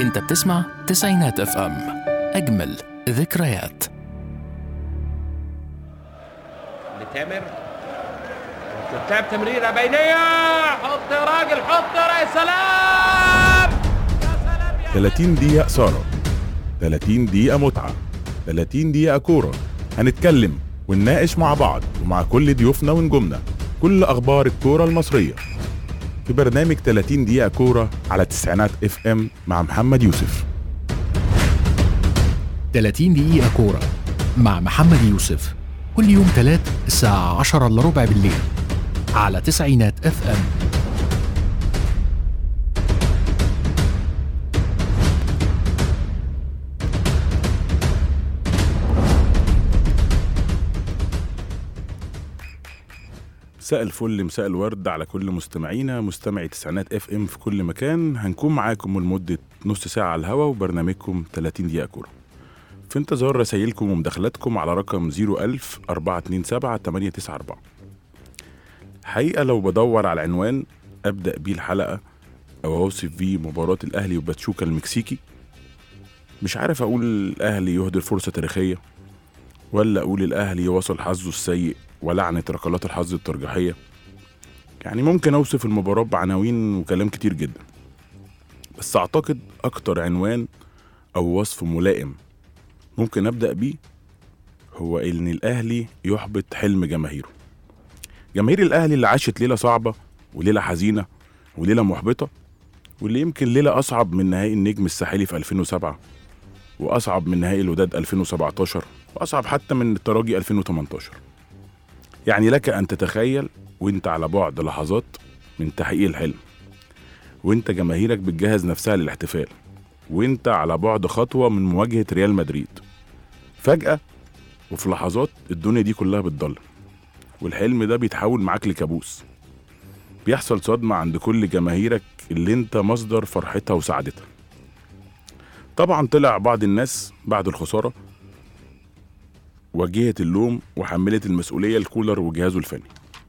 انت بتسمع تسعينات اف ام اجمل ذكريات لتامر بتلعب تمريره بينيه حط يا راجل حط يا سلام يا سلام يا 30 دقيقة إثارة 30 دقيقة متعة 30 دقيقة كورة هنتكلم ونناقش مع بعض ومع كل ضيوفنا ونجومنا كل أخبار الكورة المصرية في برنامج 30 دقيقة كورة على تسعينات اف ام مع محمد يوسف 30 دقيقة كورة مع محمد يوسف كل يوم تلات الساعة 10 الا ربع بالليل على تسعينات اف ام مساء الفل مساء الورد على كل مستمعينا مستمعي تسعينات اف ام في كل مكان هنكون معاكم لمدة نص ساعة على الهوا وبرنامجكم 30 دقيقة كورة في انتظار رسايلكم ومداخلاتكم على رقم 01000 427 894 حقيقة لو بدور على عنوان أبدأ بيه الحلقة أو أوصف بيه مباراة الأهلي وباتشوكا المكسيكي مش عارف أقول الأهلي يهدر فرصة تاريخية ولا أقول الأهلي وصل حظه السيء ولعنة ركلات الحظ الترجيحية يعني ممكن أوصف المباراة بعناوين وكلام كتير جدا بس أعتقد أكتر عنوان أو وصف ملائم ممكن أبدأ بيه هو إن الأهلي يحبط حلم جماهيره جماهير الأهلي اللي عاشت ليلة صعبة وليلة حزينة وليلة محبطة واللي يمكن ليلة أصعب من نهائي النجم الساحلي في 2007 وأصعب من نهائي الوداد 2017 وأصعب حتى من الترجي 2018 يعني لك أن تتخيل وانت على بعد لحظات من تحقيق الحلم وانت جماهيرك بتجهز نفسها للاحتفال وانت على بعد خطوة من مواجهة ريال مدريد فجأة وفي لحظات الدنيا دي كلها بتضل والحلم ده بيتحول معاك لكابوس بيحصل صدمة عند كل جماهيرك اللي انت مصدر فرحتها وسعادتها طبعا طلع بعض الناس بعد الخسارة وجهت اللوم وحملت المسؤولية لكولر وجهازه الفني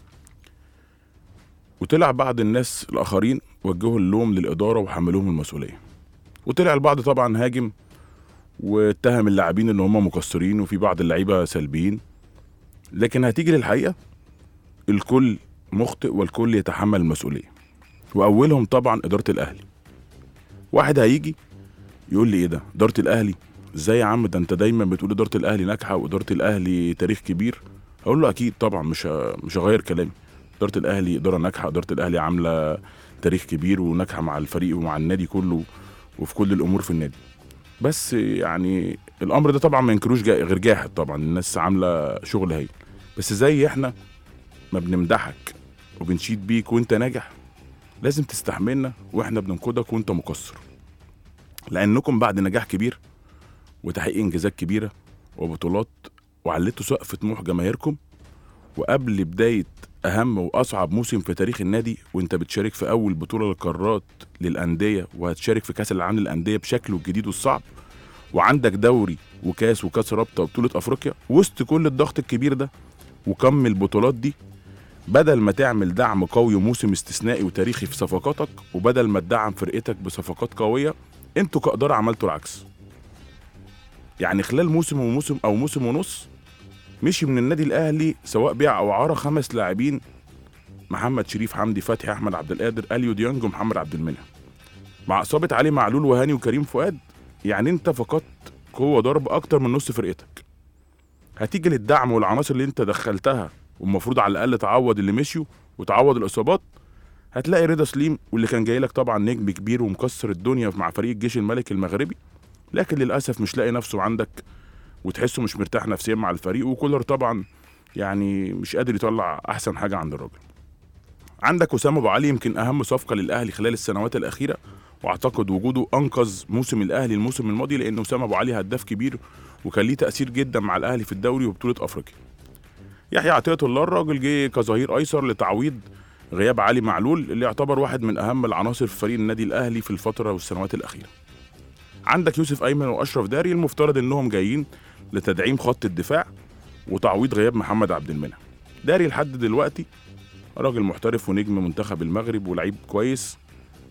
وطلع بعض الناس الآخرين وجهوا اللوم للإدارة وحملوهم المسؤولية وطلع البعض طبعا هاجم واتهم اللاعبين ان هم مقصرين وفي بعض اللعيبة سلبيين لكن هتيجي للحقيقة الكل مخطئ والكل يتحمل المسؤولية وأولهم طبعا إدارة الأهلي واحد هيجي يقول لي إيه ده إدارة الأهلي ازاي يا عم ده انت دايما بتقول اداره الاهلي ناجحه واداره الاهلي تاريخ كبير اقول له اكيد طبعا مش ه- مش هغير كلامي اداره الاهلي اداره ناجحه اداره الاهلي عامله تاريخ كبير وناجحه مع الفريق ومع النادي كله وفي كل الامور في النادي بس يعني الامر ده طبعا ما ينكروش جا- غير جاحد طبعا الناس عامله شغل هايل بس زي احنا ما بنمدحك وبنشيد بيك وانت ناجح لازم تستحملنا واحنا بننقدك وانت مقصر لانكم بعد نجاح كبير وتحقيق انجازات كبيره وبطولات وعليتوا سقف طموح جماهيركم وقبل بدايه اهم واصعب موسم في تاريخ النادي وانت بتشارك في اول بطوله للقارات للانديه وهتشارك في كاس العالم للانديه بشكله الجديد والصعب وعندك دوري وكاس وكاس رابطه وبطوله افريقيا وسط كل الضغط الكبير ده وكم البطولات دي بدل ما تعمل دعم قوي وموسم استثنائي وتاريخي في صفقاتك وبدل ما تدعم فرقتك بصفقات قويه انتوا كاداره عملتوا العكس يعني خلال موسم وموسم او موسم ونص مشي من النادي الاهلي سواء بيع او عاره خمس لاعبين محمد شريف حمدي فتحي احمد عبد القادر اليو ديانج ومحمد عبد المنعم مع اصابه علي معلول وهاني وكريم فؤاد يعني انت فقدت قوه ضرب اكتر من نص فرقتك هتيجي للدعم والعناصر اللي انت دخلتها والمفروض على الاقل تعوض اللي مشيوا وتعوض الاصابات هتلاقي رضا سليم واللي كان جاي لك طبعا نجم كبير ومكسر الدنيا مع فريق الجيش الملكي المغربي لكن للاسف مش لاقي نفسه عندك وتحسه مش مرتاح نفسيا مع الفريق وكولر طبعا يعني مش قادر يطلع احسن حاجه عند الراجل عندك وسام ابو علي يمكن اهم صفقه للاهلي خلال السنوات الاخيره واعتقد وجوده انقذ موسم الاهلي الموسم الماضي لان وسام ابو علي هداف كبير وكان ليه تاثير جدا مع الاهلي في الدوري وبطوله افريقيا يحيى عطيه الله الراجل جه كظهير ايسر لتعويض غياب علي معلول اللي يعتبر واحد من اهم العناصر في فريق النادي الاهلي في الفتره والسنوات الاخيره عندك يوسف ايمن واشرف داري المفترض انهم جايين لتدعيم خط الدفاع وتعويض غياب محمد عبد المنعم داري لحد دلوقتي راجل محترف ونجم منتخب المغرب ولعيب كويس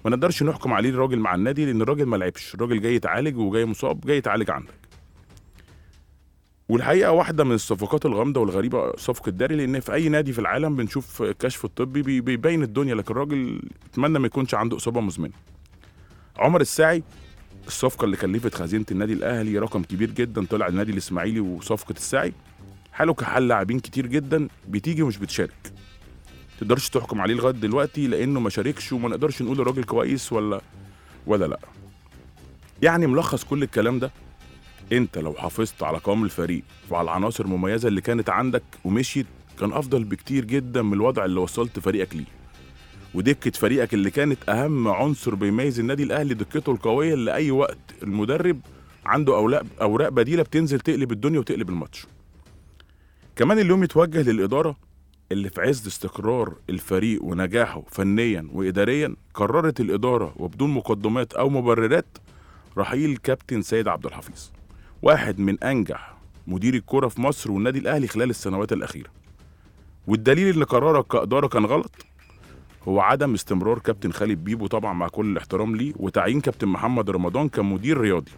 ما نقدرش نحكم عليه الراجل مع النادي لان الراجل ما لعبش الراجل جاي يتعالج وجاي مصاب جاي يتعالج عندك والحقيقه واحده من الصفقات الغامضه والغريبه صفقه داري لان في اي نادي في العالم بنشوف الكشف الطبي بي- بيبين الدنيا لكن الراجل اتمنى ما يكونش عنده اصابه مزمنه عمر الساعي الصفقه اللي كلفت خزينه النادي الاهلي رقم كبير جدا طلع النادي الاسماعيلي وصفقه الساعي حاله كحل لاعبين كتير جدا بتيجي ومش بتشارك تقدرش تحكم عليه لغايه دلوقتي لانه ما شاركش وما نقدرش نقول الراجل كويس ولا ولا لا يعني ملخص كل الكلام ده انت لو حافظت على قوام الفريق وعلى العناصر المميزه اللي كانت عندك ومشيت كان افضل بكتير جدا من الوضع اللي وصلت فريقك ليه ودكه فريقك اللي كانت اهم عنصر بيميز النادي الاهلي دكته القويه اللي اي وقت المدرب عنده اوراق اوراق بديله بتنزل تقلب الدنيا وتقلب الماتش كمان اليوم يتوجه للاداره اللي في عز استقرار الفريق ونجاحه فنيا واداريا قررت الاداره وبدون مقدمات او مبررات رحيل كابتن سيد عبد الحفيظ واحد من انجح مدير الكرة في مصر والنادي الاهلي خلال السنوات الاخيره والدليل ان قرارك كاداره كان غلط هو عدم استمرار كابتن خالد بيبو طبعا مع كل الاحترام ليه وتعيين كابتن محمد رمضان كمدير رياضي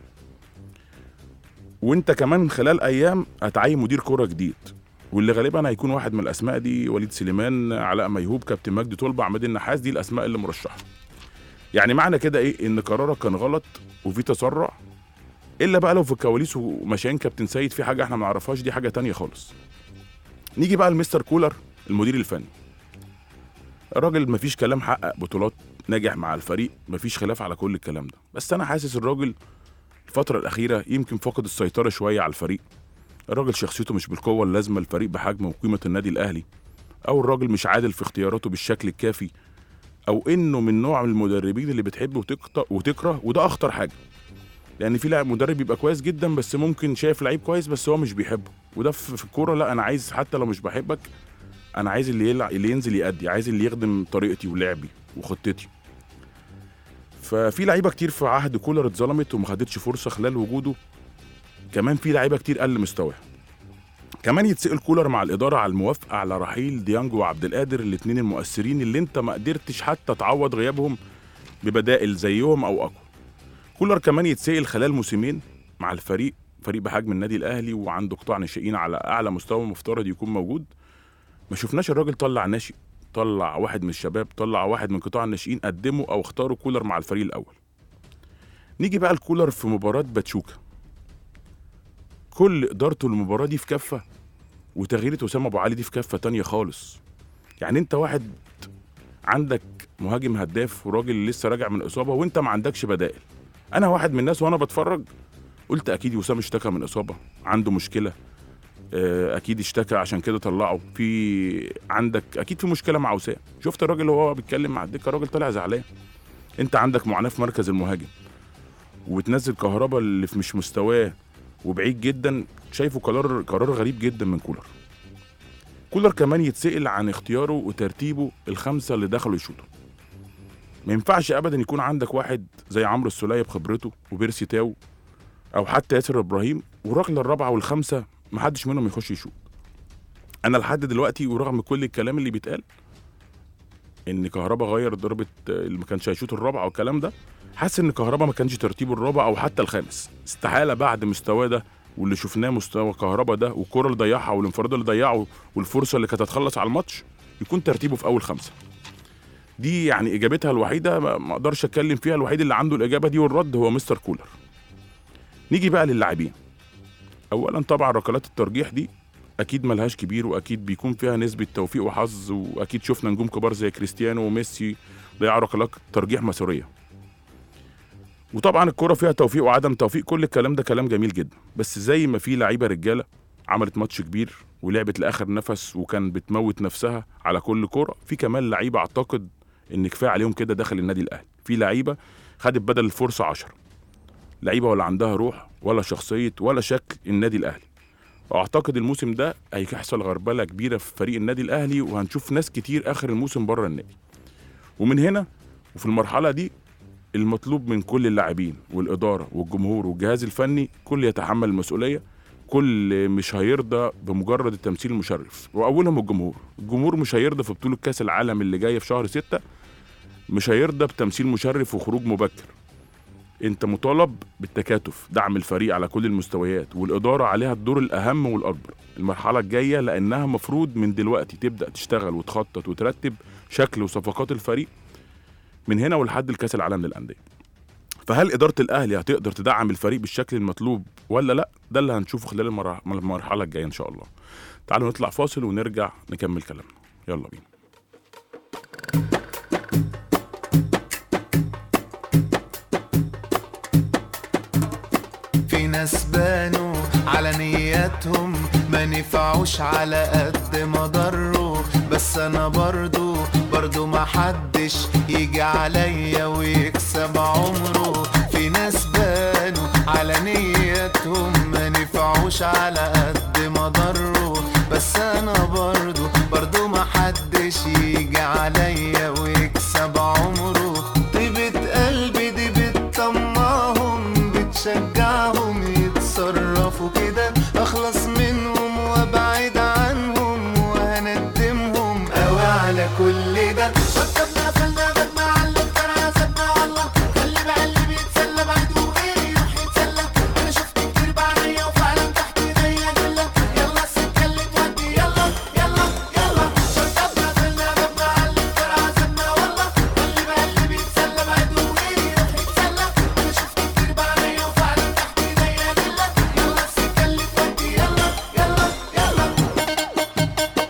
وانت كمان خلال ايام هتعين مدير كرة جديد واللي غالبا هيكون واحد من الاسماء دي وليد سليمان علاء ميهوب كابتن مجدي طلبة عماد النحاس دي الاسماء اللي مرشحه يعني معنى كده ايه ان قرارك كان غلط وفي تسرع الا بقى لو في الكواليس ومشيان كابتن سيد في حاجه احنا ما نعرفهاش دي حاجه تانية خالص نيجي بقى لمستر كولر المدير الفني الراجل مفيش كلام حقق بطولات ناجح مع الفريق مفيش خلاف على كل الكلام ده بس انا حاسس الراجل الفتره الاخيره يمكن فقد السيطره شويه على الفريق الراجل شخصيته مش بالقوه اللازمه للفريق بحجم وقيمه النادي الاهلي او الراجل مش عادل في اختياراته بالشكل الكافي او انه من نوع من المدربين اللي بتحب وتقط- وتكره وده اخطر حاجه لان في لاعب مدرب يبقى كويس جدا بس ممكن شايف لعيب كويس بس هو مش بيحبه وده في في الكوره لا انا عايز حتى لو مش بحبك انا عايز اللي يلع... اللي ينزل يأدي عايز اللي يخدم طريقتي ولعبي وخطتي ففي لعيبه كتير في عهد كولر اتظلمت وما خدتش فرصه خلال وجوده كمان في لعيبه كتير قل مستواها كمان يتسأل كولر مع الإدارة على الموافقة على رحيل ديانجو وعبد القادر الاتنين المؤثرين اللي انت ما قدرتش حتى تعوض غيابهم ببدائل زيهم أو أقوى كولر كمان يتسأل خلال موسمين مع الفريق فريق بحجم النادي الأهلي وعنده قطاع ناشئين على أعلى مستوى مفترض يكون موجود ما شفناش الراجل طلع ناشئ طلع واحد من الشباب طلع واحد من قطاع الناشئين قدمه أو اختاروا كولر مع الفريق الأول نيجي بقى الكولر في مباراة باتشوكا كل إدارته المباراة دي في كفة وتغييرة أسامة أبو علي دي في كفة تانية خالص يعني أنت واحد عندك مهاجم هداف وراجل لسه راجع من إصابة وأنت ما عندكش بدائل أنا واحد من الناس وأنا بتفرج قلت أكيد وسام اشتكى من إصابة عنده مشكلة آه، أكيد اشتكى عشان كده طلعه في عندك أكيد في مشكلة مع وسام شفت الراجل وهو بيتكلم مع الدكة الراجل طالع زعلان أنت عندك معاناة في مركز المهاجم وتنزل كهربا اللي في مش مستواه وبعيد جدا شايفه قرار قرار غريب جدا من كولر كولر كمان يتسأل عن اختياره وترتيبه الخمسة اللي دخلوا يشوطوا ما ينفعش ابدا يكون عندك واحد زي عمرو السولية بخبرته وبيرسي تاو او حتى ياسر ابراهيم والركله الرابعه والخامسه ما حدش منهم يخش يشوط انا لحد دلوقتي ورغم كل الكلام اللي بيتقال ان كهربا غير ضربه اللي ما كانش هيشوط الرابعه والكلام ده حاسس ان كهربا ما كانش ترتيبه الرابع او حتى الخامس استحاله بعد مستواه ده واللي شفناه مستوى كهربا ده والكره اللي ضيعها والانفراد اللي ضيعه والفرصه اللي كانت هتخلص على الماتش يكون ترتيبه في اول خمسه دي يعني اجابتها الوحيده ما ما اقدرش اتكلم فيها الوحيد اللي عنده الاجابه دي والرد هو مستر كولر نيجي بقى للاعبين اولا طبعا ركلات الترجيح دي اكيد ملهاش كبير واكيد بيكون فيها نسبه توفيق وحظ واكيد شفنا نجوم كبار زي كريستيانو وميسي ضيعوا ركلات ترجيح ماسوريه وطبعا الكرة فيها توفيق وعدم توفيق كل الكلام ده كلام جميل جدا بس زي ما في لعيبه رجاله عملت ماتش كبير ولعبت لاخر نفس وكان بتموت نفسها على كل كرة في كمان لعيبه اعتقد ان كفايه عليهم كده داخل النادي الاهلي في لعيبه خدت بدل الفرصه 10 لعيبه ولا عندها روح ولا شخصيه ولا شكل النادي الاهلي واعتقد الموسم ده هيحصل غربله كبيره في فريق النادي الاهلي وهنشوف ناس كتير اخر الموسم بره النادي ومن هنا وفي المرحله دي المطلوب من كل اللاعبين والاداره والجمهور والجهاز الفني كل يتحمل المسؤوليه كل مش هيرضى بمجرد التمثيل المشرف واولهم الجمهور الجمهور مش هيرضى في بطوله كاس العالم اللي جايه في شهر ستة مش هيرضى بتمثيل مشرف وخروج مبكر انت مطالب بالتكاتف دعم الفريق على كل المستويات والإدارة عليها الدور الأهم والأكبر المرحلة الجاية لأنها مفروض من دلوقتي تبدأ تشتغل وتخطط وترتب شكل وصفقات الفريق من هنا ولحد الكاس العالم للأندية فهل إدارة الأهلي هتقدر تدعم الفريق بالشكل المطلوب ولا لأ ده اللي هنشوفه خلال المرح- المرحلة الجاية إن شاء الله تعالوا نطلع فاصل ونرجع نكمل كلامنا يلا بينا في ناس بانوا على نياتهم ما نفعوش على قد ما ضروا بس انا برضو برضو ما حدش يجي عليا ويكسب عمره في ناس بانوا على نياتهم ما نفعوش على قد ما ضروا بس انا برضو برضو ما حدش يجي عليا ويكسب عمره طيبة قلبي دي بتطمعهم بتشجعهم يتصرفوا كده اخلص منهم وابعد عنهم وهندمهم قوي على كل ده ركبنا قفلنا بدنا على الترى سبنا والله خلي بقى اللي بيتسلى بعده غيري يروح يتسلى انا شفت كتير بعينيا وفعلا تحت ايديا جله يلا السكه اللي تودي يلا يلا يلا ركبنا قفلنا بدنا على الترى سبنا والله خلي بقى اللي بيتسلى بعده غيري يروح يتسلى انا شفت كتير بعينيا وفعلا تحت ايديا جله يلا السكه اللي تودي يلا يلا يلا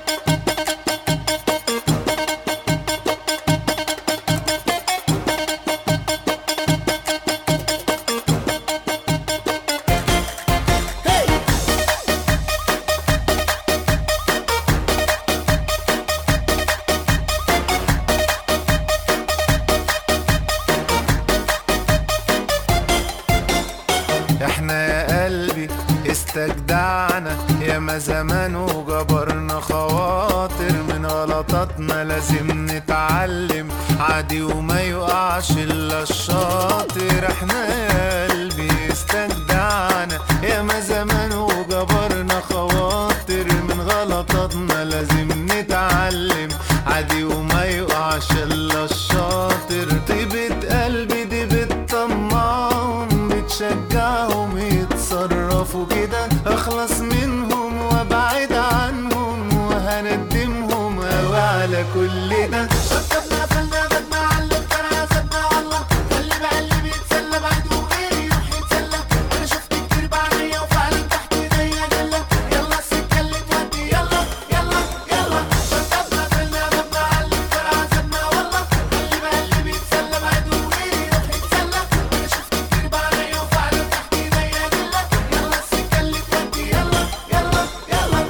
احنا يا قلبي استجدعنا يا ما زمان وجبرنا خواطر من غلطاتنا لازم نتعلم عادي وما يقعش الا الشاطر احنا يا قلبي استجدعنا يا ما زمان وجبرنا خواطر من غلطاتنا لازم نتعلم عادي وما يقعش الا الشاطر طيبة قلبي دي بتطمعهم بتشجعهم يتصرفوا كده اخلص منهم وابعد عنهم وهندمهم قوي على كل ده ركبنا قفلنا بدنا على الترى سبنا والله خلي بقى اللي بيتسلى بعده غيري يروح يتسلى انا شفت كتير بعينيا وفعلا تحت ايديا جله يلا السكه اللي تودي يلا يلا يلا ركبنا قفلنا بدنا على الترى سبنا والله خلي بقى اللي بيتسلى بعده غيري يروح يتسلى انا شفت كتير بعينيا وفعلا تحت ايديا جله يلا السكه اللي تودي يلا يلا يلا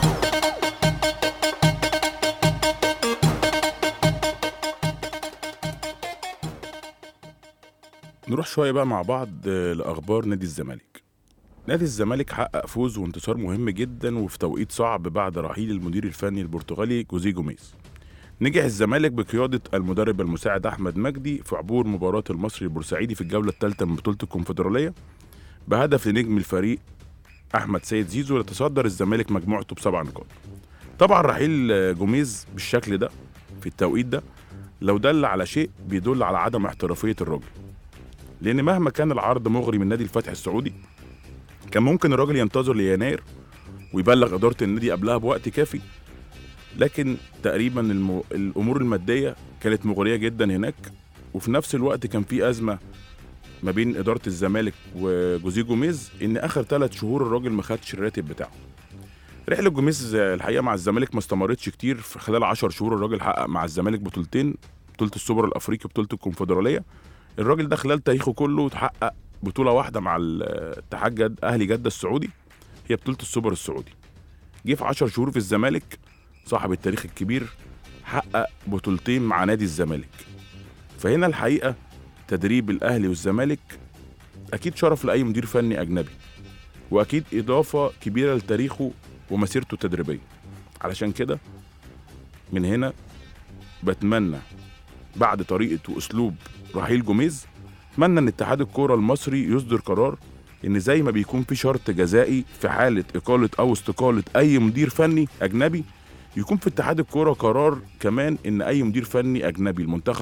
نروح شوية بقى مع بعض آه، لأخبار نادي الزمالك نادي الزمالك حقق فوز وانتصار مهم جدا وفي توقيت صعب بعد رحيل المدير الفني البرتغالي جوزيه جوميز نجح الزمالك بقيادة المدرب المساعد أحمد مجدي في عبور مباراة المصري البورسعيدي في الجولة الثالثة من بطولة الكونفدرالية بهدف لنجم الفريق أحمد سيد زيزو لتصدر الزمالك مجموعته بسبع نقاط طبعا رحيل آه، جوميز بالشكل ده في التوقيت ده لو دل على شيء بيدل على عدم احترافية الراجل لان مهما كان العرض مغري من نادي الفتح السعودي كان ممكن الراجل ينتظر ليناير ويبلغ اداره النادي قبلها بوقت كافي لكن تقريبا المو... الامور الماديه كانت مغريه جدا هناك وفي نفس الوقت كان في ازمه ما بين اداره الزمالك وجوزيه جوميز ان اخر ثلاث شهور الراجل ما خدش الراتب بتاعه رحله جوميز الحقيقه مع الزمالك ما استمرتش كتير في خلال 10 شهور الراجل حقق مع الزمالك بطولتين بطوله السوبر الافريقي وبطوله الكونفدراليه الراجل ده خلال تاريخه كله تحقق بطوله واحده مع الاتحاد جد اهلي جده السعودي هي بطوله السوبر السعودي جه في 10 شهور في الزمالك صاحب التاريخ الكبير حقق بطولتين مع نادي الزمالك فهنا الحقيقه تدريب الاهلي والزمالك اكيد شرف لاي مدير فني اجنبي واكيد اضافه كبيره لتاريخه ومسيرته التدريبيه علشان كده من هنا بتمنى بعد طريقه واسلوب رحيل جوميز اتمنى ان اتحاد الكوره المصري يصدر قرار ان زي ما بيكون في شرط جزائي في حاله اقاله او استقاله اي مدير فني اجنبي يكون في اتحاد الكوره قرار كمان ان اي مدير فني اجنبي المنتخب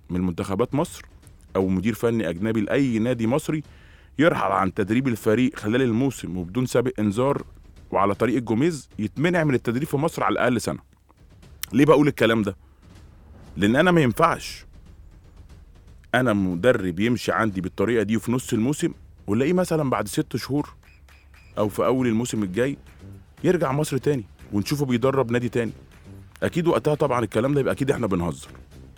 من منتخبات مصر او مدير فني اجنبي لاي نادي مصري يرحل عن تدريب الفريق خلال الموسم وبدون سابق انذار وعلى طريق الجوميز يتمنع من التدريب في مصر على الاقل سنه ليه بقول الكلام ده لان انا ما ينفعش انا مدرب يمشي عندي بالطريقه دي وفي نص الموسم ولاقيه مثلا بعد ست شهور او في اول الموسم الجاي يرجع مصر تاني ونشوفه بيدرب نادي تاني اكيد وقتها طبعا الكلام ده يبقى اكيد احنا بنهزر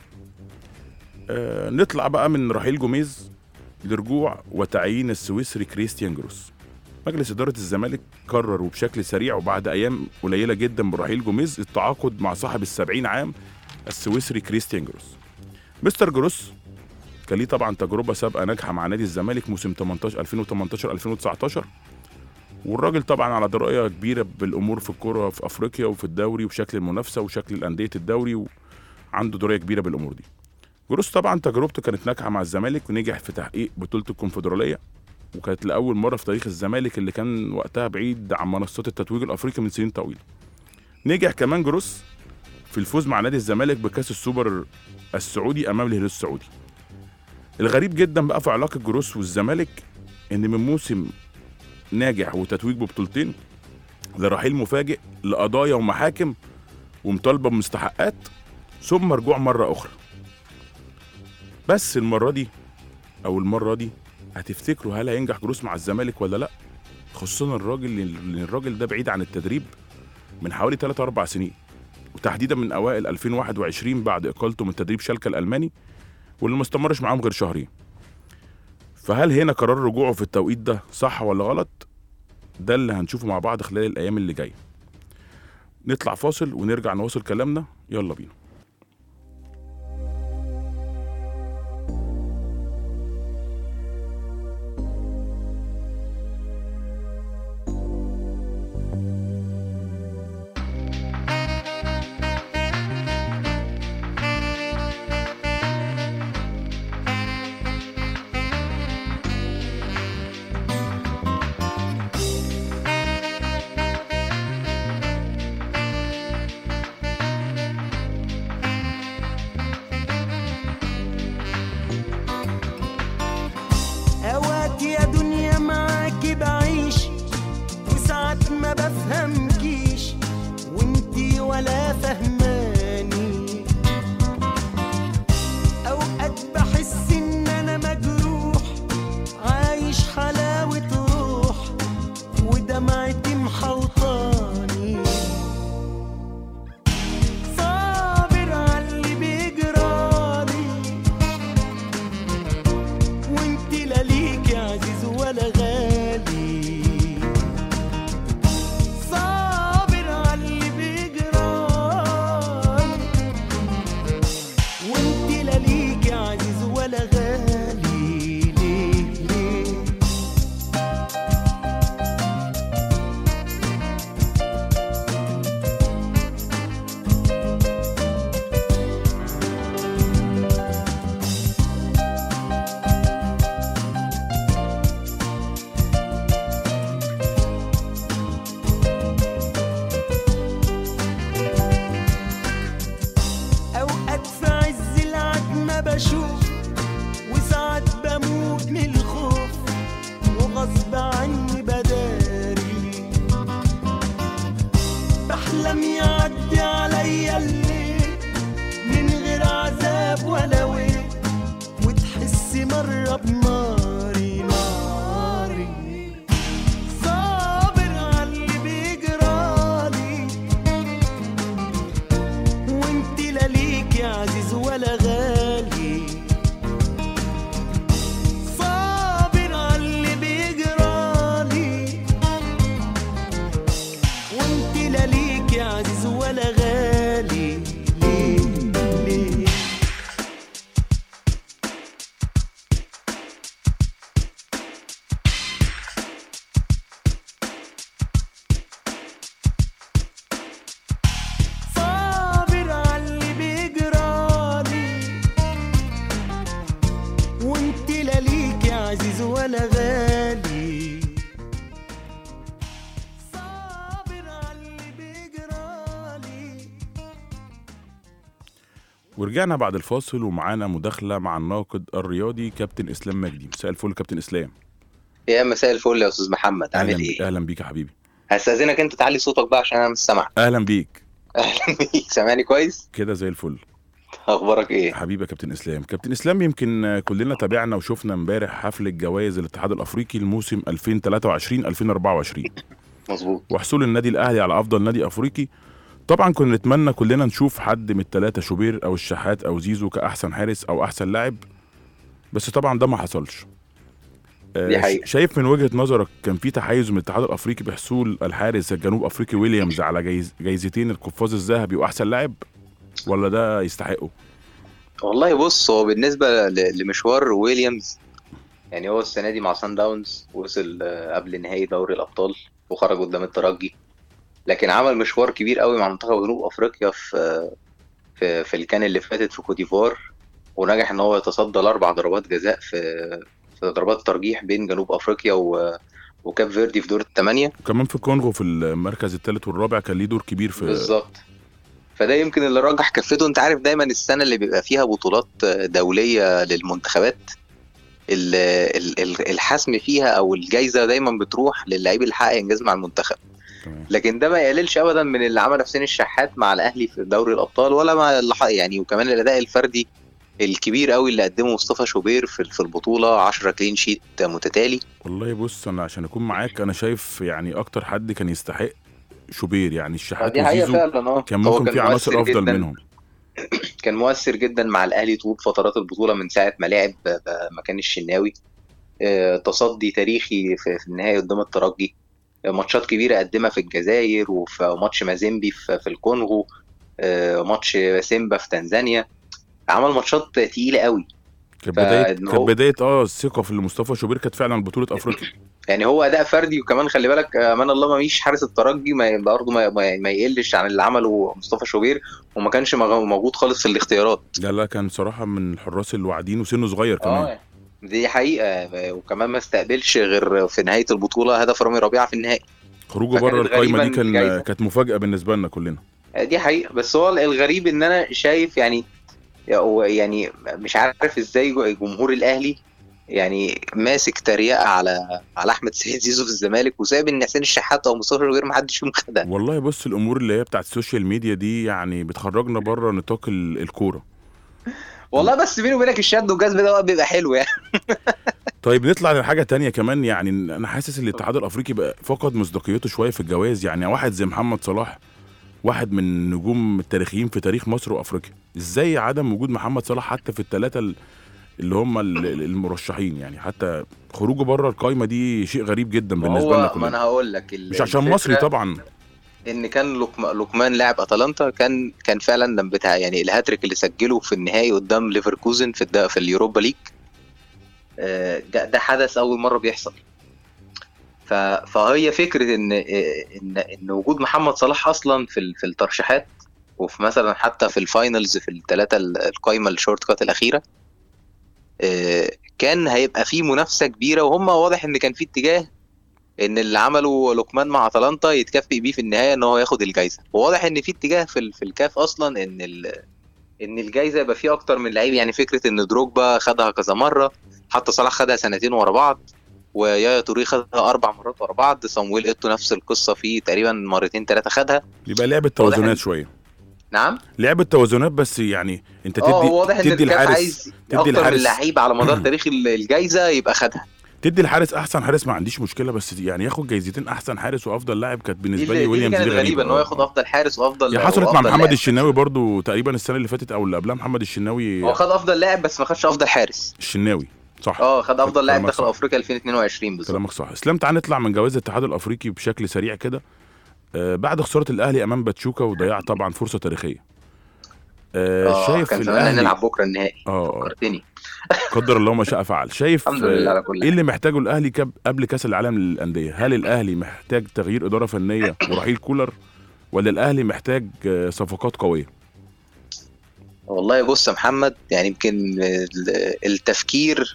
آه نطلع بقى من رحيل جوميز لرجوع وتعيين السويسري كريستيان جروس مجلس إدارة الزمالك قرر وبشكل سريع وبعد أيام قليلة جدا من رحيل جوميز التعاقد مع صاحب السبعين عام السويسري كريستيان جروس مستر جروس كان ليه طبعا تجربة سابقة ناجحة مع نادي الزمالك موسم 18 2018 2019 والراجل طبعا على دراية كبيرة بالأمور في الكرة في أفريقيا وفي الدوري وشكل المنافسة وشكل الأندية الدوري وعنده دراية كبيرة بالأمور دي جروس طبعا تجربته كانت ناجحة مع الزمالك ونجح في تحقيق بطولة الكونفدرالية وكانت لأول مرة في تاريخ الزمالك اللي كان وقتها بعيد عن منصات التتويج الأفريقي من سنين طويلة نجح كمان جروس في الفوز مع نادي الزمالك بكأس السوبر السعودي أمام الهلال السعودي الغريب جدا بقى في علاقة جروس والزمالك إن من موسم ناجح وتتويج ببطولتين لرحيل مفاجئ لقضايا ومحاكم ومطالبة بمستحقات ثم رجوع مرة أخرى بس المرة دي أو المرة دي هتفتكروا هل هينجح جروس مع الزمالك ولا لا خصوصا الراجل لأن الراجل ده بعيد عن التدريب من حوالي 3 4 سنين وتحديدا من اوائل 2021 بعد اقالته من تدريب شالكه الالماني واللي ما استمرش معاهم غير شهرين فهل هنا قرار رجوعه في التوقيت ده صح ولا غلط ده اللي هنشوفه مع بعض خلال الايام اللي جايه نطلع فاصل ونرجع نواصل كلامنا يلا بينا اوقات يا دنيا معاكي بعيش وساعات ما بفهمكيش وانتي ولا فهماني اوقات بحس ان انا مجروح عايش حلاوة روح ودمعتي محوطاني صابر على اللي بيجرالي وانت لا ليك عزيز ولا غالي صابر على اللي بيجرالي وانت لا ليك عزيز ولا غالي ليه ليه اوقات في عز العتمة بشوف وساعات بموت من الخوف وغصب عني بداري بحلم يعدي عليا الليل من غير عذاب ولا ويل وتحسي مرة بناري ناري صابر على اللي بيجرالي وانت لا ليك يا عزيز ولا غالي صابر على اللي بيجرالي وانت لا ليك يا عزيز ولا غالي ليه ليه صابر على اللي بيجرالي وانت لا ليك يا عزيز ولا غالي صابر على اللي بيجرالي ورجعنا بعد الفاصل ومعانا مداخله مع الناقد الرياضي كابتن اسلام مجدي مساء الفل كابتن اسلام يا مساء الفل يا استاذ محمد عامل اهلا ايه؟ اهلا بيك يا حبيبي هستأذنك انت تعلي صوتك بقى عشان انا مش سامع اهلا بيك اهلا بيك سامعني كويس؟ كده زي الفل اخبارك ايه؟ حبيبي يا كابتن اسلام كابتن اسلام يمكن آه، كلنا تابعنا وشفنا امبارح حفله جوائز الاتحاد الافريقي الموسم 2023 2024 مظبوط وحصول النادي الاهلي على افضل نادي افريقي طبعا كنا نتمنى كلنا نشوف حد من الثلاثه شوبير او الشحات او زيزو كاحسن حارس او احسن لاعب بس طبعا ده ما حصلش آه، دي حقيقة. شايف من وجهه نظرك كان في تحيز من الاتحاد الافريقي بحصول الحارس الجنوب افريقي ويليامز على جايز جايزتين القفاز الذهبي واحسن لاعب ولا ده يستحقه والله بص هو بالنسبه ل- لمشوار ويليامز يعني هو السنه دي مع سان داونز وصل آه، قبل نهائي دوري الابطال وخرج قدام الترجي لكن عمل مشوار كبير قوي مع منتخب جنوب افريقيا في آه، في في الكان اللي فاتت في كوديفوار ونجح ان هو يتصدى لاربع ضربات جزاء في في ضربات ترجيح بين جنوب افريقيا و وكاب فيردي في دور الثمانيه وكمان في الكونغو في المركز الثالث والرابع كان ليه دور كبير في بالظبط فده يمكن اللي رجح كفته انت عارف دايما السنه اللي بيبقى فيها بطولات دوليه للمنتخبات ال- ال- ال- الحسم فيها او الجايزه دايما بتروح للعيب اللي حقق انجاز مع المنتخب تمام. لكن ده ما يقللش ابدا من اللي عمله حسين الشحات مع الاهلي في دوري الابطال ولا مع اللي ح- يعني وكمان الاداء الفردي الكبير قوي اللي قدمه مصطفى شوبير في في البطوله 10 كلين شيت متتالي والله بص انا عشان اكون معاك انا شايف يعني اكتر حد كان يستحق شوبير يعني الشحات دي حقيقه وزيزو فعلا اه كان هو ممكن في عناصر مؤثر افضل جداً. منهم كان مؤثر جدا مع الاهلي طول فترات البطوله من ساعه ما لعب ب- ب- مكان الشناوي آه، تصدي تاريخي في في النهائي قدام الترجي آه، ماتشات كبيره قدمها في الجزائر وفي ماتش مازيمبي في في الكونغو آه، ماتش سيمبا في تنزانيا عمل ماتشات تقيله قوي كانت فإن بدايه كانت هو- بدايه اه الثقه في مصطفى شوبير كانت فعلا بطوله افريقيا يعني هو اداء فردي وكمان خلي بالك آه، امان الله ما ميش حارس الترجي ما برضه ما, ما, ما يقلش عن اللي عمله مصطفى شوبير وما كانش مغ- موجود خالص في الاختيارات لا لا كان صراحه من الحراس الواعدين وسنه صغير كمان اه دي حقيقة وكمان ما استقبلش غير في نهاية البطولة هدف رامي ربيعة في النهائي خروجه فكانت بره القايمه دي غريباً كان الجايزة. كانت مفاجاه بالنسبه لنا كلنا دي حقيقة بس هو الغريب ان انا شايف يعني هو يعني مش عارف ازاي جمهور الاهلي يعني ماسك تريقة على على احمد سيد زيزو في الزمالك وسايب ان حسين الشحات او مصطفى غير ما حدش فيهم خدها والله بص الامور اللي هي بتاعت السوشيال ميديا دي يعني بتخرجنا بره نطاق ال- الكوره والله بس بيني وبينك الشد والجذب ده وقت بيبقى حلو يعني طيب نطلع لحاجه تانية كمان يعني انا حاسس ان الاتحاد الافريقي بقى فقد مصداقيته شويه في الجوائز يعني واحد زي محمد صلاح واحد من النجوم التاريخيين في تاريخ مصر وافريقيا ازاي عدم وجود محمد صلاح حتى في الثلاثه اللي هم ال- ال- المرشحين يعني حتى خروجه بره القايمه دي شيء غريب جدا بالنسبه لنا هو ما انا كلنا هقول لك ال- مش عشان الفكرة مصري طبعا ان كان لقم- لقمان لاعب اتلانتا كان كان فعلا لما بتاع يعني الهاتريك اللي سجله في النهائي قدام ليفركوزن في الد- في اليوروبا ليج آه، ده, ده حدث اول مره بيحصل ف- فهي فكره ان آه، ان ان وجود محمد صلاح اصلا في ال- في الترشيحات وفي مثلا حتى في الفاينلز في الثلاثه القايمه الشورت كات الاخيره آه، كان هيبقى في منافسه كبيره وهم واضح ان كان في اتجاه ان اللي عمله لقمان مع اتلانتا يتكافئ بيه في النهايه ان هو ياخد الجايزه وواضح ان في اتجاه في ال- في الكاف اصلا ان ال ان الجايزه يبقى فيه اكتر من لعيب يعني فكره ان دروجبا خدها كذا مره حتى صلاح خدها سنتين ورا بعض ويايا توري خدها اربع مرات ورا بعض صامويل ايتو نفس القصه فيه تقريبا مرتين ثلاثه خدها يبقى لعبه واضح توازنات إن- شويه نعم لعبه توازنات بس يعني انت اه هو تدي واضح ان تدي الكاف الحارس عايز تدي اكتر من الحارس لعيب على مدار تاريخ ال- الجايزه يبقى خدها تدي الحارس احسن حارس ما عنديش مشكله بس يعني ياخد جايزتين احسن حارس وافضل لاعب كانت دي بالنسبه اللي لي دي اللي ويليامز كانت دي غريبه ان هو آه. ياخد افضل حارس وافضل هي حصلت مع وأفضل محمد لاعب. الشناوي برضو تقريبا السنه اللي فاتت او اللي قبلها محمد الشناوي هو خد افضل لاعب بس ما خدش افضل حارس الشناوي صح اه خد افضل لاعب كلامك داخل صح. افريقيا 2022 بالظبط كلامك صح اسلام تعال نطلع من جوائز الاتحاد الافريقي بشكل سريع كده آه بعد خساره الاهلي امام باتشوكا وضياع طبعا فرصه تاريخيه آه اه شايف كان زمان الاهلي نلعب بكره النهائي اه آه، فكرتني قدر الله ما شاء فعل شايف الحمد لله آه، على كل ايه اللي محتاجه الاهلي كب- قبل كاس العالم للانديه هل الاهلي محتاج تغيير اداره فنيه ورحيل كولر ولا الاهلي محتاج آه، صفقات قويه والله بص يا محمد يعني يمكن ال- التفكير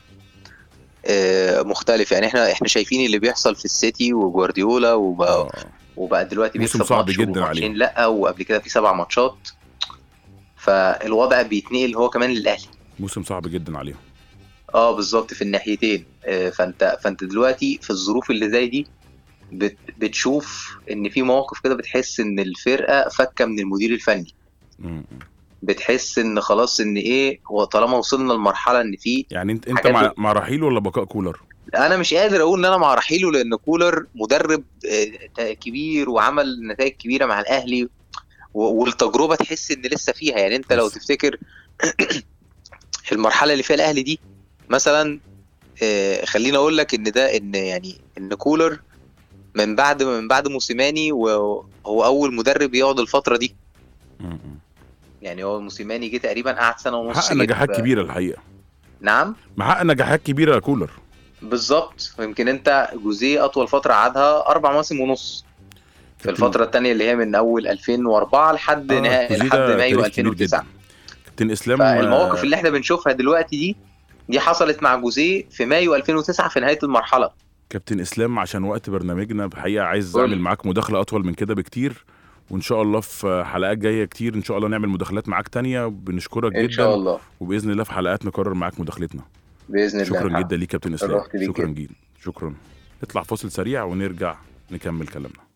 آه، مختلف يعني احنا احنا شايفين اللي بيحصل في السيتي وجوارديولا وبقى, آه. وبقى دلوقتي موسم بيكسب صعب ماتش جدا وماتشين عليهم. لا وقبل كده في سبع ماتشات فالوضع بيتنقل هو كمان للاهلي موسم صعب جدا عليهم اه بالظبط في الناحيتين آه، فانت فانت دلوقتي في الظروف اللي زي دي بت بتشوف ان في مواقف كده بتحس ان الفرقه فكه من المدير الفني م- م. بتحس ان خلاص ان ايه وطالما وصلنا لمرحله ان في يعني انت انت حاجات مع, ب- مع رحيل ولا بقاء كولر انا مش قادر اقول ان انا مع رحيله لان كولر مدرب آه، تا- كبير وعمل نتائج كبيره مع الاهلي و- والتجربه تحس ان لسه فيها يعني انت لو بس. تفتكر المرحله اللي فيها الاهلي دي مثلا آه، خليني اقول لك ان ده ان يعني ان كولر من بعد من بعد موسيماني وهو اول مدرب يقعد الفتره دي م- م. يعني هو موسيماني جه تقريبا قعد سنه ونص محقق كده. نجاحات كبيره الحقيقه نعم محقق نجاحات كبيره يا كولر بالظبط ويمكن انت جوزيه اطول فتره قعدها اربع مواسم ونص في كابتن- الفتره الثانيه اللي هي من اول 2004 لحد آه، نهاية جوزيه لحد ده مايو تاريخ كبير 2009 جدا. كابتن اسلام فالمواقف اللي احنا بنشوفها دلوقتي دي دي حصلت مع جوزيه في مايو 2009 في نهايه المرحله كابتن اسلام عشان وقت برنامجنا بحقيقه عايز قول. اعمل معاك مداخله اطول من كده بكتير وان شاء الله في حلقات جايه كتير ان شاء الله نعمل مداخلات معاك تانية بنشكرك جدا ان شاء الله وباذن الله في حلقات نكرر معاك مداخلتنا باذن الله شكرا جدا ليك كابتن اسلام شرفت بيك شكرا جدا. جدا شكرا نطلع فاصل سريع ونرجع نكمل كلامنا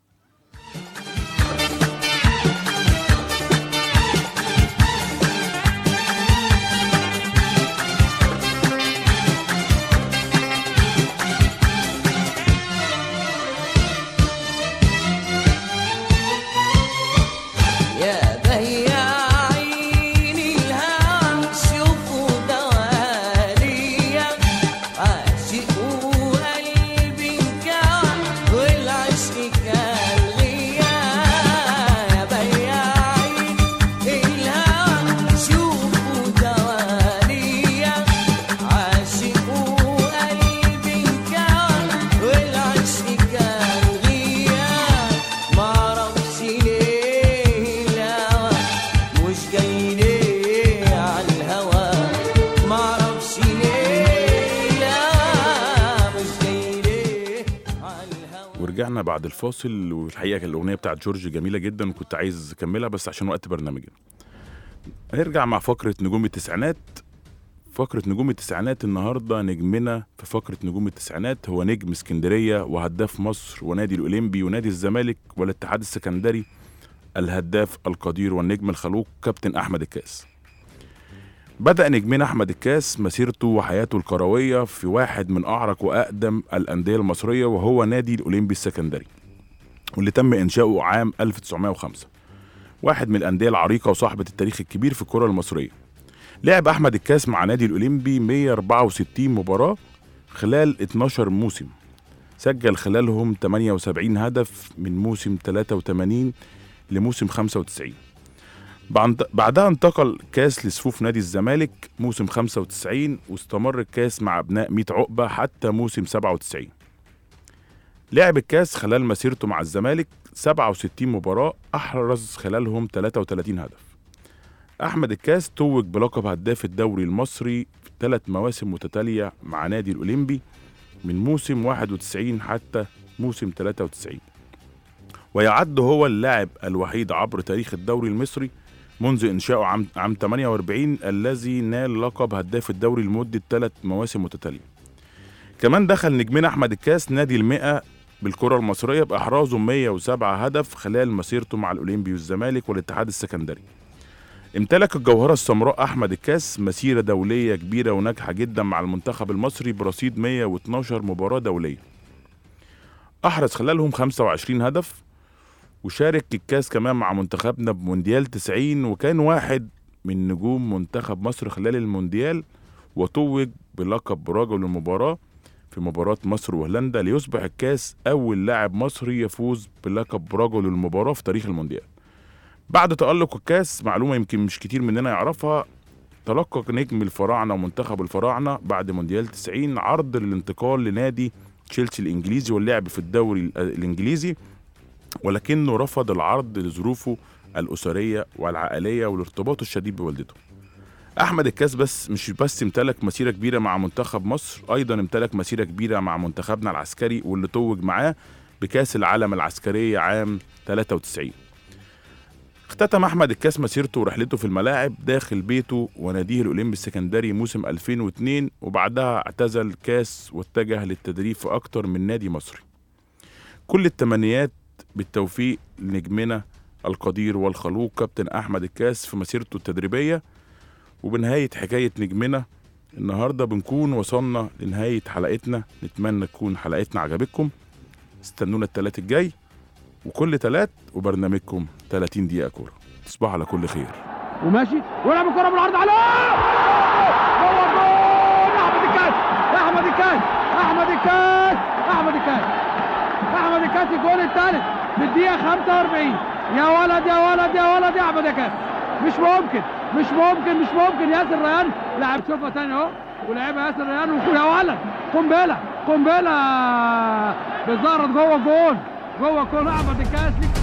يا بياعين الهوى شوفوا دواليا عاشقوا قلبي انكوى والعشق كان غيا يا بياعين الهوى شوفوا دواليا عاشقوا قلبي انكوى والعشق كان غيا معرفش ليه الهوى مش جاي ليه عالهوى معرفش ليه الهوى مش جاي ليه عالهوى ورجعنا بعد الفاصل والحقيقه كان الاغنيه بتاعت جورج جميله جدا وكنت عايز اكملها بس عشان وقت برنامجنا هنرجع مع فقره نجوم التسعينات فقره نجوم التسعينات النهارده نجمنا في فقره نجوم التسعينات هو نجم اسكندريه وهداف مصر ونادي الاولمبي ونادي الزمالك والاتحاد السكندري الهداف القدير والنجم الخلوق كابتن احمد الكاس بدأ نجمنا أحمد الكاس مسيرته وحياته الكروية في واحد من أعرق وأقدم الأندية المصرية وهو نادي الأولمبي السكندري واللي تم إنشاؤه عام 1905 واحد من الأندية العريقة وصاحبة التاريخ الكبير في الكرة المصرية لعب أحمد الكاس مع نادي الأولمبي 164 مباراة خلال 12 موسم سجل خلالهم 78 هدف من موسم 83 لموسم 95 بعد- بعدها انتقل كاس لصفوف نادي الزمالك موسم 95 واستمر الكاس مع ابناء 100 عقبه حتى موسم 97 لعب الكاس خلال مسيرته مع الزمالك 67 مباراه احرز خلالهم 33 هدف احمد الكاس توج بلقب هداف الدوري المصري في ثلاث مواسم متتاليه مع نادي الاولمبي من موسم 91 حتى موسم 93 ويعد هو اللاعب الوحيد عبر تاريخ الدوري المصري منذ إنشائه عام عام 48 الذي نال لقب هداف الدوري لمدة ثلاث مواسم متتالية. كمان دخل نجمنا أحمد الكاس نادي المئة بالكرة المصرية بإحرازه 107 هدف خلال مسيرته مع الأولمبي والزمالك والاتحاد السكندري. امتلك الجوهرة السمراء أحمد الكاس مسيرة دولية كبيرة وناجحة جدا مع المنتخب المصري برصيد 112 مباراة دولية. أحرز خلالهم 25 هدف وشارك الكاس كمان مع منتخبنا بمونديال 90 وكان واحد من نجوم منتخب مصر خلال المونديال وتوج بلقب رجل المباراة في مباراة مصر وهولندا ليصبح الكاس أول لاعب مصري يفوز بلقب رجل المباراة في تاريخ المونديال بعد تألق الكاس معلومة يمكن مش كتير مننا يعرفها تلقى نجم الفراعنة ومنتخب الفراعنة بعد مونديال 90 عرض للانتقال لنادي تشيلسي الإنجليزي واللعب في الدوري ال- الإنجليزي ولكنه رفض العرض لظروفه الأسرية والعائلية والارتباط الشديد بوالدته أحمد الكاس بس مش بس امتلك مسيرة كبيرة مع منتخب مصر أيضا امتلك مسيرة كبيرة مع منتخبنا العسكري واللي توج معاه بكأس العالم العسكرية عام 93 اختتم احمد الكاس مسيرته ورحلته في الملاعب داخل بيته وناديه الاولمبي السكندري موسم 2002 وبعدها اعتزل كاس واتجه للتدريب في اكتر من نادي مصري كل التمنيات بالتوفيق لنجمنا القدير والخلوق كابتن احمد الكاس في مسيرته التدريبيه وبنهايه حكايه نجمنا النهارده بنكون وصلنا لنهايه حلقتنا نتمنى تكون حلقتنا عجبتكم استنونا التلات الجاي وكل تلات وبرنامجكم 30 دقيقه كوره تصبحوا على كل خير وماشي ولعب الكرة بالعرض عليه جوه الجول احمد الكاس احمد الكاس احمد الكاس احمد الكاس احمد الكاس الجول الثالث في الدقيقة 45 يا ولد يا ولد يا ولد يا احمد الكاس مش ممكن مش ممكن مش ممكن ياسر ريان لعب شوفها تاني اهو ولعبها ياسر ريان وكل يا ولد قنبلة قنبلة بالظهر جوه الجول جوه الجول احمد الكاس ليك